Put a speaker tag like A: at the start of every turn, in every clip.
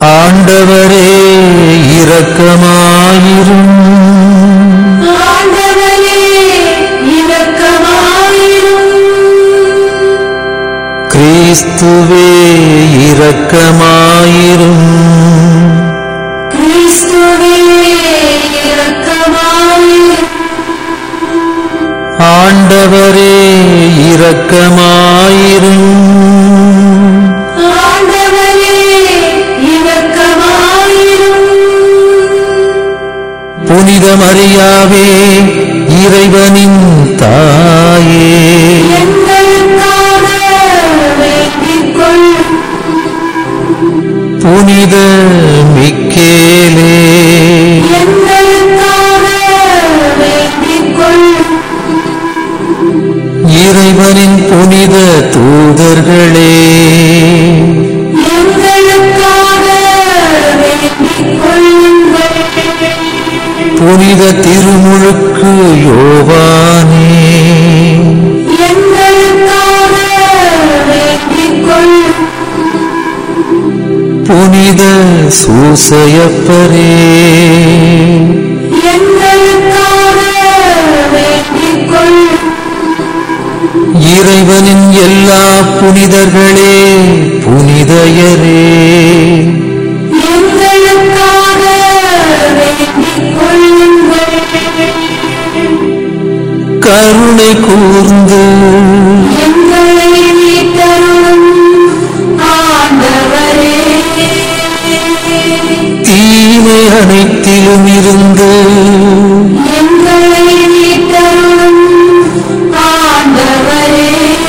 A: ஆண்டவரே இரக்கமாயிரும்
B: ஆண்டவரே இரக்கமாயிரும்
A: கிறிஸ்துவே இரக்கமாயிரும்
B: கிறிஸ்துவே இரக்கமாயிரும்
A: ஆண்டவரே இரக்கமாயிரும்
B: ஆண்டவரே இரக்கமாயிரும்
A: புனித மரியாவே இறைவனின் தாயே
B: எங்களுக்காக வேண்டிக் கொள்ளும்
A: புனித மிக்கேலே
B: எங்களுக்காக வேண்டிக் கொள்ளும்
A: இறைவனின் புனித தூதர்களே
B: எங்களுக்காக வேண்டிக் கொள்ளுங்கள்
A: புனித திருமுழுக்கு யோவானே
B: எங்களுக்காக வேண்டிக் கொள்ளும்
A: புனித சூசையப்பரே
B: எங்களுக்காக வேண்டிக் கொள்ளும்
A: இறைவனின் எல்லா புனிதர்களே புனிதயரே
B: எங்களுக்காக வேண்டிக் கொள்ளுங்கள்
A: கருணை கூர்ந்து
B: எங்களை மீட்டருளும் ஆண்டவரே
A: தீமை அனைத்திலும் இருந்து
B: எங்களை மீட்டருளும் ஆண்டவரே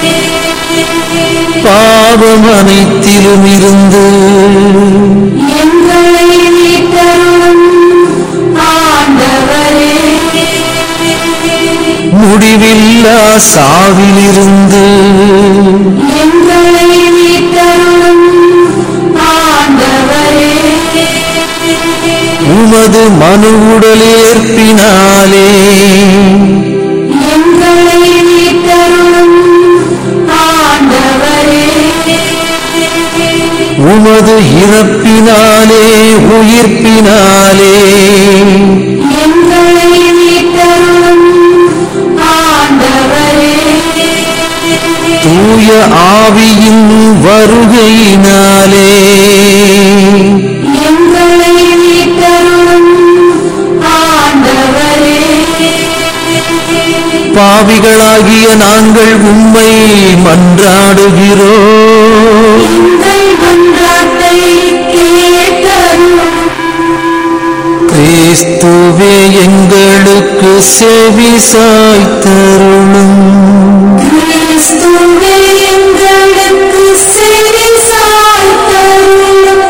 A: பாவம் அனைத்திலும் இருந்து
B: எங்களை மீட்டருளும் ஆண்டவரே
A: முடிவில்லா சாவிலிருந்து
B: எங்களை மீட்டருளும் ஆண்டவரே
A: உமது மனு உடலேற்பினாலே
B: எங்களை மீட்டருளும் ஆண்டவரே
A: உமது இறப்பினாலே உயிர்ப்பினாலே
B: எங்களை மீட்டருளும் ஆண்டவரே
A: தூய ஆவியின் வருகையினாலே
B: எங்களை மீட்டருளும் ஆண்டவரே
A: பாவிகளாகிய நாங்கள் உம்மை மன்றாடுகிறோம்
B: எங்கள் மன்றாட்டை கேட்டருளும்
A: கிறிஸ்துவே எங்களுக்கு செவி சாய்த்தருளும்
B: கிறிஸ்துவே எங்களுக்கு செவி சாய்த்தருளும்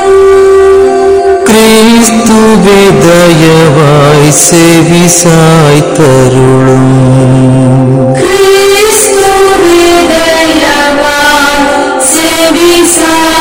A: கிறிஸ்துவே தயவாய் செவி சாய்த்தருளும்
B: கிறிஸ்துவே தயவாய் செவி சாய்த்தருளும்